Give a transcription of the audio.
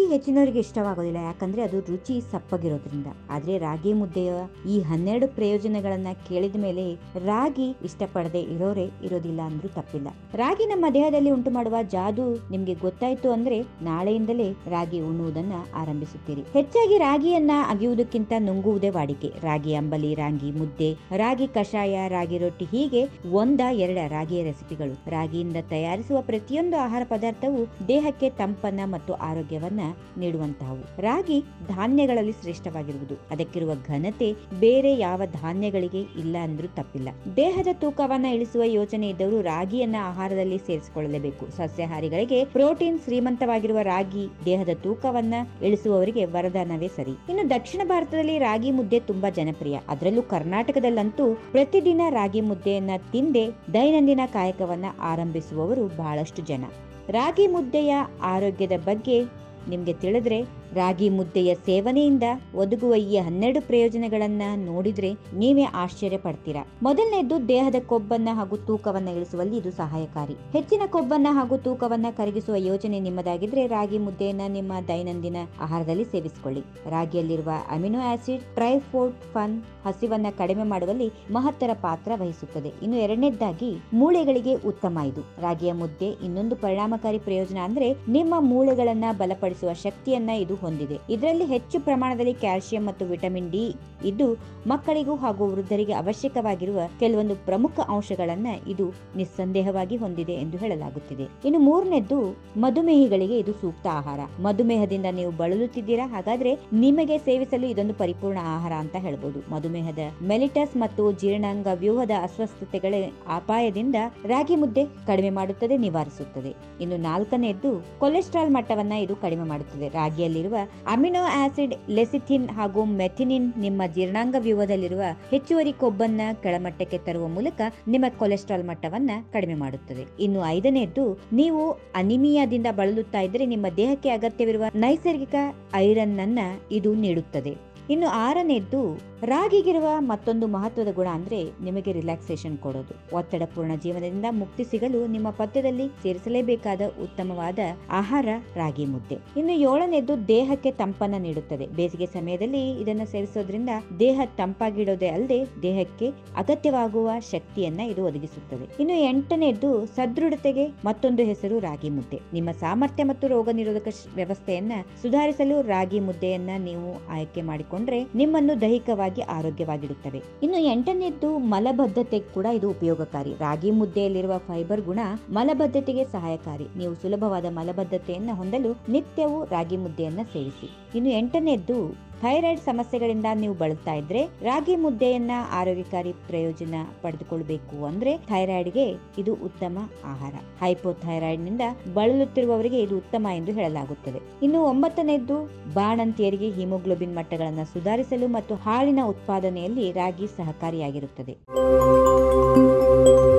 ಹೆಚ್ಚಿನವರಿಗೆ ಇಷ್ಟವಾಗೋದಿಲ್ಲ ಯಾಕಂದ್ರೆ ಅದು ರುಚಿ ಸಪ್ಪಗಿರೋದ್ರಿಂದ ಆದ್ರೆ ರಾಗಿ ಮುದ್ದೆಯ ಈ ಹನ್ನೆರಡು ಪ್ರಯೋಜನಗಳನ್ನ ಕೇಳಿದ ಮೇಲೆ ರಾಗಿ ಇಷ್ಟಪಡದೆ ಇರೋರೇ ಇರೋದಿಲ್ಲ ಅಂದ್ರೂ ತಪ್ಪಿಲ್ಲ ರಾಗಿ ನಮ್ಮ ದೇಹದಲ್ಲಿ ಉಂಟು ಮಾಡುವ ಜಾದು ನಿಮ್ಗೆ ಗೊತ್ತಾಯ್ತು ಅಂದ್ರೆ ನಾಳೆಯಿಂದಲೇ ರಾಗಿ ಉಣ್ಣುವುದನ್ನ ಆರಂಭಿಸುತ್ತೀರಿ ಹೆಚ್ಚಾಗಿ ರಾಗಿಯನ್ನ ಅಗಿಯುವುದಕ್ಕಿಂತ ನುಂಗುವುದೇ ವಾಡಿಕೆ ರಾಗಿ ಅಂಬಲಿ ರಾಗಿ ಮುದ್ದೆ ರಾಗಿ ಕಷಾಯ ರಾಗಿ ರೊಟ್ಟಿ ಹೀಗೆ ಒಂದ ಎರಡ ರಾಗಿಯ ರೆಸಿಪಿಗಳು ರಾಗಿಯಿಂದ ತಯಾರಿಸುವ ಪ್ರತಿಯೊಂದು ಆಹಾರ ಪದಾರ್ಥವು ದೇಹಕ್ಕೆ ತಂಪನ್ನ ಮತ್ತು ಆರೋಗ್ಯವನ್ನ ನೀಡುವಂತಹವು ರಾಗಿ ಧಾನ್ಯಗಳಲ್ಲಿ ಶ್ರೇಷ್ಠವಾಗಿರುವುದು ಅದಕ್ಕಿರುವ ಘನತೆ ಬೇರೆ ಯಾವ ಧಾನ್ಯಗಳಿಗೆ ಇಲ್ಲ ಅಂದ್ರೂ ತಪ್ಪಿಲ್ಲ ದೇಹದ ತೂಕವನ್ನ ಇಳಿಸುವ ಯೋಚನೆ ಇದ್ದವರು ರಾಗಿಯನ್ನ ಆಹಾರದಲ್ಲಿ ಸೇರಿಸಿಕೊಳ್ಳಲೇಬೇಕು ಸಸ್ಯಾಹಾರಿಗಳಿಗೆ ಪ್ರೋಟೀನ್ ಶ್ರೀಮಂತವಾಗಿರುವ ರಾಗಿ ದೇಹದ ತೂಕವನ್ನ ಇಳಿಸುವವರಿಗೆ ವರದಾನವೇ ಸರಿ ಇನ್ನು ದಕ್ಷಿಣ ಭಾರತದಲ್ಲಿ ರಾಗಿ ಮುದ್ದೆ ತುಂಬಾ ಜನಪ್ರಿಯ ಅದರಲ್ಲೂ ಕರ್ನಾಟಕದಲ್ಲಂತೂ ಪ್ರತಿದಿನ ರಾಗಿ ಮುದ್ದೆಯನ್ನ ತಿಂದೆ ದೈನಂದಿನ ಕಾಯಕವನ್ನ ಆರಂಭಿಸುವವರು ಬಹಳಷ್ಟು ಜನ ರಾಗಿ ಮುದ್ದೆಯ ಆರೋಗ್ಯದ ಬಗ್ಗೆ ನಿಮ್ಗೆ ತಿಳಿದ್ರೆ ರಾಗಿ ಮುದ್ದೆಯ ಸೇವನೆಯಿಂದ ಒದಗುವ ಈ ಹನ್ನೆರಡು ಪ್ರಯೋಜನಗಳನ್ನ ನೋಡಿದ್ರೆ ನೀವೇ ಆಶ್ಚರ್ಯ ಪಡ್ತೀರಾ ಮೊದಲನೇದು ದೇಹದ ಕೊಬ್ಬನ್ನ ಹಾಗೂ ತೂಕವನ್ನ ಇಳಿಸುವಲ್ಲಿ ಇದು ಸಹಾಯಕಾರಿ ಹೆಚ್ಚಿನ ಕೊಬ್ಬನ್ನ ಹಾಗೂ ತೂಕವನ್ನ ಕರಗಿಸುವ ಯೋಜನೆ ನಿಮ್ಮದಾಗಿದ್ರೆ ರಾಗಿ ಮುದ್ದೆಯನ್ನ ನಿಮ್ಮ ದೈನಂದಿನ ಆಹಾರದಲ್ಲಿ ಸೇವಿಸಿಕೊಳ್ಳಿ ರಾಗಿಯಲ್ಲಿರುವ ಅಮಿನೋ ಆಸಿಡ್ ಟ್ರೈಫೋರ್ಟ್ ಫನ್ ಹಸಿವನ್ನ ಕಡಿಮೆ ಮಾಡುವಲ್ಲಿ ಮಹತ್ತರ ಪಾತ್ರ ವಹಿಸುತ್ತದೆ ಇನ್ನು ಎರಡನೇದಾಗಿ ಮೂಳೆಗಳಿಗೆ ಉತ್ತಮ ಇದು ರಾಗಿಯ ಮುದ್ದೆ ಇನ್ನೊಂದು ಪರಿಣಾಮಕಾರಿ ಪ್ರಯೋಜನ ಅಂದ್ರೆ ನಿಮ್ಮ ಮೂಳೆಗಳನ್ನ ಬಲಪಡಿಸುವ ಶಕ್ತಿಯನ್ನ ಇದು ಹೊಂದಿದೆ ಇದರಲ್ಲಿ ಹೆಚ್ಚು ಪ್ರಮಾಣದಲ್ಲಿ ಕ್ಯಾಲ್ಸಿಯಂ ಮತ್ತು ವಿಟಮಿನ್ ಡಿ ಇದ್ದು ಮಕ್ಕಳಿಗೂ ಹಾಗೂ ವೃದ್ಧರಿಗೆ ಅವಶ್ಯಕವಾಗಿರುವ ಕೆಲವೊಂದು ಪ್ರಮುಖ ಅಂಶಗಳನ್ನ ಇದು ನಿಸ್ಸಂದೇಹವಾಗಿ ಹೊಂದಿದೆ ಎಂದು ಹೇಳಲಾಗುತ್ತಿದೆ ಇನ್ನು ಮೂರನೇದ್ದು ಮಧುಮೇಹಿಗಳಿಗೆ ಇದು ಸೂಕ್ತ ಆಹಾರ ಮಧುಮೇಹದಿಂದ ನೀವು ಬಳಲುತ್ತಿದ್ದೀರಾ ಹಾಗಾದ್ರೆ ನಿಮಗೆ ಸೇವಿಸಲು ಇದೊಂದು ಪರಿಪೂರ್ಣ ಆಹಾರ ಅಂತ ಹೇಳ್ಬೋದು ಮಧುಮೇಹದ ಮೆಲಿಟಸ್ ಮತ್ತು ಜೀರ್ಣಾಂಗ ವ್ಯೂಹದ ಅಸ್ವಸ್ಥತೆಗಳ ಅಪಾಯದಿಂದ ರಾಗಿ ಮುದ್ದೆ ಕಡಿಮೆ ಮಾಡುತ್ತದೆ ನಿವಾರಿಸುತ್ತದೆ ಇನ್ನು ನಾಲ್ಕನೆಯದ್ದು ಕೊಲೆಸ್ಟ್ರಾಲ್ ಮಟ್ಟವನ್ನ ಇದು ಕಡಿಮೆ ಮಾಡುತ್ತದೆ ರಾಗಿಯಲ್ಲಿರುವ ಅಮಿನೋ ಆಸಿಡ್ ಲೆಸಿಥಿನ್ ಹಾಗೂ ಮೆಥಿನಿನ್ ನಿಮ್ಮ ಜೀರ್ಣಾಂಗ ವ್ಯೂಹದಲ್ಲಿರುವ ಹೆಚ್ಚುವರಿ ಕೊಬ್ಬನ್ನ ಕೆಳಮಟ್ಟಕ್ಕೆ ತರುವ ಮೂಲಕ ನಿಮ್ಮ ಕೊಲೆಸ್ಟ್ರಾಲ್ ಮಟ್ಟವನ್ನ ಕಡಿಮೆ ಮಾಡುತ್ತದೆ ಇನ್ನು ಐದನೆಯದ್ದು ನೀವು ಅನಿಮಿಯಾದಿಂದ ಬಳಲುತ್ತಾ ಇದ್ದರೆ ನಿಮ್ಮ ದೇಹಕ್ಕೆ ಅಗತ್ಯವಿರುವ ನೈಸರ್ಗಿಕ ಐರನ್ ಅನ್ನ ಇದು ನೀಡುತ್ತದೆ ಇನ್ನು ಆರನೇದ್ದು ರಾಗಿಗಿರುವ ಮತ್ತೊಂದು ಮಹತ್ವದ ಗುಣ ಅಂದ್ರೆ ನಿಮಗೆ ರಿಲ್ಯಾಕ್ಸೇಷನ್ ಕೊಡೋದು ಒತ್ತಡಪೂರ್ಣ ಜೀವನದಿಂದ ಮುಕ್ತಿ ಸಿಗಲು ನಿಮ್ಮ ಪಥ್ಯದಲ್ಲಿ ಸೇರಿಸಲೇಬೇಕಾದ ಉತ್ತಮವಾದ ಆಹಾರ ರಾಗಿ ಮುದ್ದೆ ಇನ್ನು ಏಳನೇದ್ದು ದೇಹಕ್ಕೆ ತಂಪನ್ನ ನೀಡುತ್ತದೆ ಬೇಸಿಗೆ ಸಮಯದಲ್ಲಿ ಇದನ್ನ ಸೇವಿಸೋದ್ರಿಂದ ದೇಹ ತಂಪಾಗಿಡೋದೇ ಅಲ್ಲದೆ ದೇಹಕ್ಕೆ ಅಗತ್ಯವಾಗುವ ಶಕ್ತಿಯನ್ನ ಇದು ಒದಗಿಸುತ್ತದೆ ಇನ್ನು ಎಂಟನೇದ್ದು ಸದೃಢತೆಗೆ ಮತ್ತೊಂದು ಹೆಸರು ರಾಗಿ ಮುದ್ದೆ ನಿಮ್ಮ ಸಾಮರ್ಥ್ಯ ಮತ್ತು ರೋಗ ನಿರೋಧಕ ಶ- ವ್ಯವಸ್ಥೆಯನ್ನ ಸುಧಾರಿಸಲು ರಾಗಿ ಮುದ್ದೆಯನ್ನ ನೀವು ಆಯ್ಕೆ ಮಾಡಿಕೊಂಡ್ರೆ ನಿಮ್ಮನ್ನು ದೈಹಿಕವಾಗಿ ಆರೋಗ್ಯವಾಗಿಡುತ್ತವೆ ಇನ್ನು ಎಂಟನೇದ್ದು ಮಲಬದ್ಧತೆ ಕೂಡ ಇದು ಉಪಯೋಗಕಾರಿ ರಾಗಿ ಮುದ್ದೆಯಲ್ಲಿರುವ ಫೈಬರ್ ಗುಣ ಮಲಬದ್ಧತೆಗೆ ಸಹಾಯಕಾರಿ ನೀವು ಸುಲಭವಾದ ಮಲಬದ್ಧತೆಯನ್ನ ಹೊಂದಲು ನಿತ್ಯವೂ ರಾಗಿ ಮುದ್ದೆಯನ್ನ ಸೇವಿಸಿ ಇನ್ನು ಎಂಟನೇದ್ದು ಥೈರಾಯ್ಡ್ ಸಮಸ್ಯೆಗಳಿಂದ ನೀವು ಬಳಲ್ತಾ ಇದ್ರೆ ರಾಗಿ ಮುದ್ದೆಯನ್ನ ಆರೋಗ್ಯಕಾರಿ ಪ್ರಯೋಜನ ಪಡೆದುಕೊಳ್ಬೇಕು ಅಂದ್ರೆ ಥೈರಾಯ್ಡ್ಗೆ ಇದು ಉತ್ತಮ ಆಹಾರ ಹೈಪೋಥೈರಾಯ್ಡ್ ನಿಂದ ಬಳಲುತ್ತಿರುವವರಿಗೆ ಇದು ಉತ್ತಮ ಎಂದು ಹೇಳಲಾಗುತ್ತದೆ ಇನ್ನು ಒಂಬತ್ತನೇದ್ದು ಬಾಣಂತಿಯರಿಗೆ ಹಿಮೋಗ್ಲೋಬಿನ್ ಮಟ್ಟಗಳನ್ನು ಸುಧಾರಿಸಲು ಮತ್ತು ಹಾಲಿನ ಉತ್ಪಾದನೆಯಲ್ಲಿ ರಾಗಿ ಸಹಕಾರಿಯಾಗಿರುತ್ತದೆ